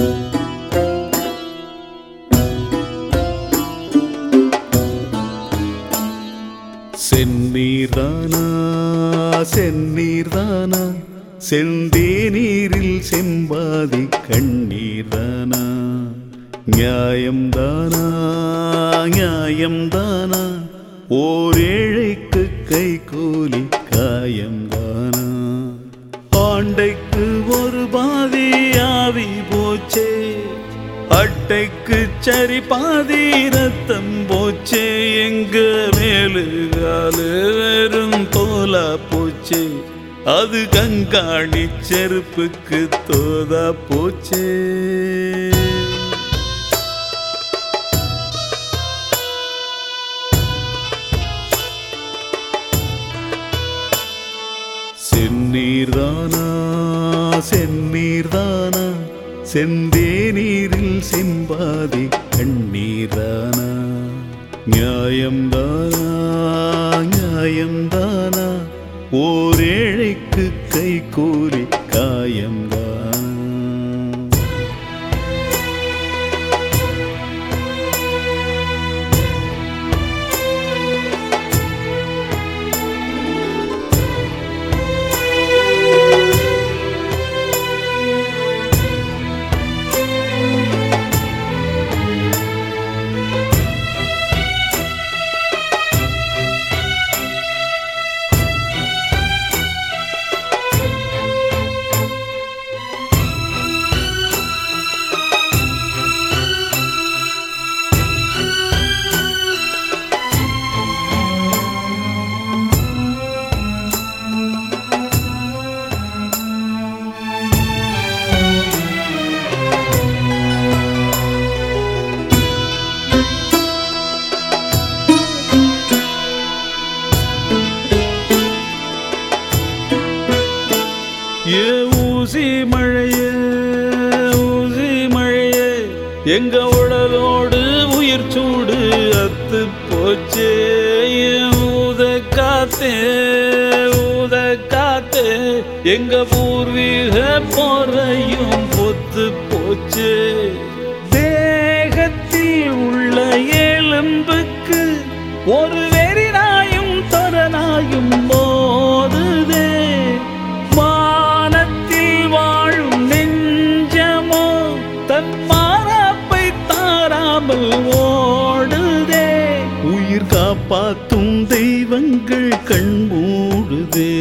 செந்நீர்தானா செந்நீர்தானா செந்தேநீரில் செம்பாதி கண்ணீர்தானா நியாயம்தானா நியாயம்தானா ஓர் ஏழைக்கு கை கூலி காயம்தானா ஆண்டைக்கு ஒரு பாதி ஆவி போச்சே அட்டைக்கு சரி பாதி ரத்தம் போச்சே எங்க மேலு காலு வெறும் தோலா போச்சே அது கங்காணி செருப்புக்கு தோதா போச்சே செந்நீர்தானா செந்நீர்தானா செந்தேநீரில் செம்பாதி கண்ணீர்தானா நியாயம்தானா நியாயம்தானா ஓர் ஏழைக்கு கை கூலி காயம்தானா ஏ ஊசி மழையே ஊசி மழையே எங்க உடலோடு உயிர் சூடு அத்து போச்சே ஏ ஊத காத்தே ஊத காத்தே எங்க பூர்வீக போறையும் பொத்து போச்சே தேகத்தில் உள்ள எலும்புக்கு ஒரு வெறிநாயும் தொரநாயும் போதுதே வானத்தில் வாழும் நெஞ்சமோ தன் மாறாப்பை தாராமல் ஓடுதே உயிர் காப்பாத்தும் தெய்வங்கள் கண் மூடுதே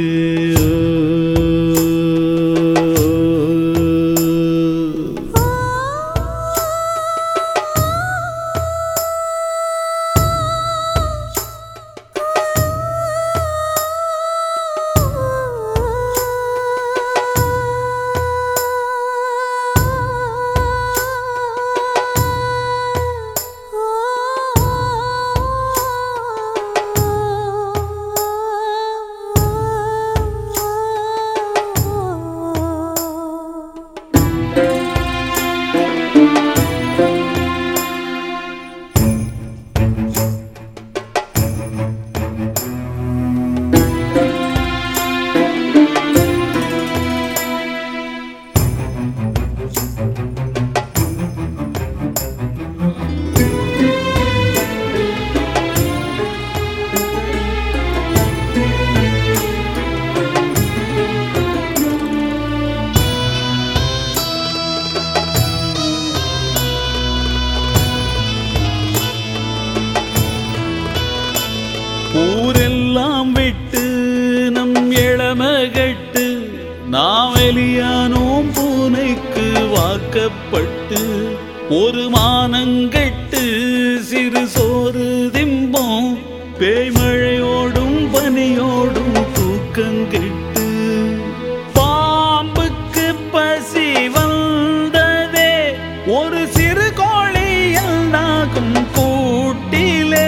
ஊரெல்லாம் விட்டு நம் இளமகட்டு நாம் வெளியானோம் பூனைக்கு வாக்கப்பட்டு ஒரு மானங்கெட்டு சிறு சோறு திம்போம் பேய்மழையோடும் பனியோடும் தூக்கங்கெட்டு பாம்புக்கு பசி வந்ததே ஒரு சிறு கோழி என்னாகும் கூட்டிலே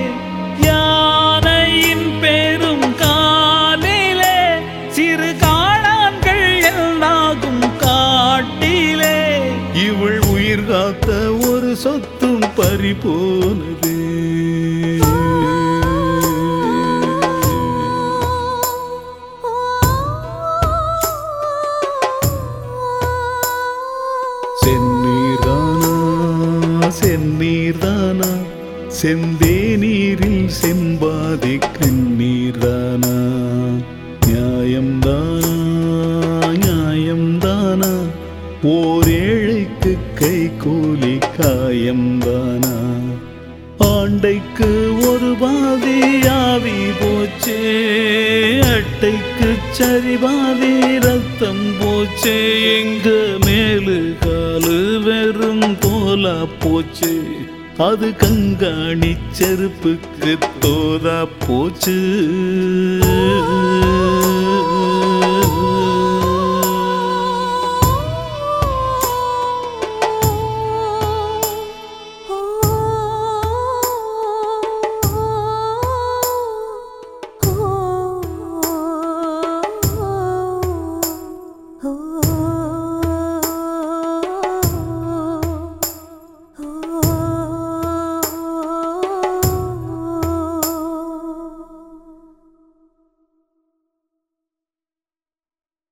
யானையின் பெரும் காலிலே சிறு காளான்கள் எல்லாகும் காட்டிலே இவள் உயிர் காத்த ஒரு சொத்தும் பறி போனது செந்நீர் தானா செந்தேநீரில் செம்பாதி கண்ணீர் தானா நியாயம்தானா நியாயம்தானா ஓர் ஏழைக்கு கை கூலி காயம்தானா ஆண்டைக்கு ஒரு பாதி ஆவி போச்சே அட்டைக்கு சரி பாதி ரத்தம் போச்சே எங்க மேலு காலு வெறும் தோலா போச்சு அது கங்காணி செருப்புக்கு தோதா போச்சு